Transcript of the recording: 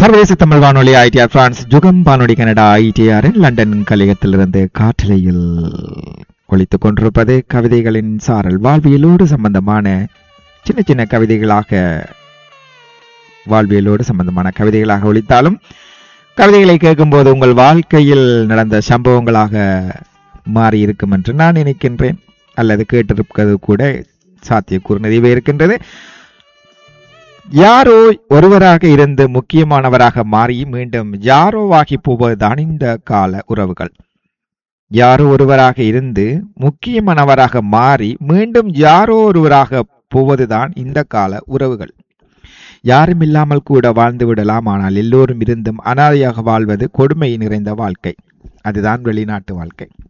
சர்வதேச தமிழ் வானொலி ITR France ஜுகம் வானொலி கனடா ஐடிஆரின் லண்டன் கலையகத்திலிருந்து காற்றலையில் ஒழித்துக் கொண்டிருப்பது கவிதைகளின் சாரல் வாழ்வியலோடு சம்பந்தமான சின்ன சின்ன கவிதைகளாக வாழ்வியலோடு சம்பந்தமான கவிதைகளாக ஒழித்தாலும் கவிதைகளை கேட்கும்போது உங்கள் வாழ்க்கையில் நடந்த சம்பவங்களாக மாறி இருக்கும் என்று நான் நினைக்கின்றேன் அல்லது கேட்டிருப்பது கூட சாத்தியக்கூறு நிறைவே இருக்கின்றது யாரோ ஒருவராக இருந்து முக்கியமானவராக மாறி மீண்டும் யாரோவாகி போவதுதான் இந்த கால உறவுகள் யாரோ ஒருவராக இருந்து முக்கியமானவராக மாறி மீண்டும் யாரோ ஒருவராக போவதுதான் இந்த கால உறவுகள் யாரும் இல்லாமல் கூட வாழ்ந்து விடலாம் ஆனால் எல்லோரும் இருந்தும் அனாதையாக வாழ்வது கொடுமை நிறைந்த வாழ்க்கை அதுதான் வெளிநாட்டு வாழ்க்கை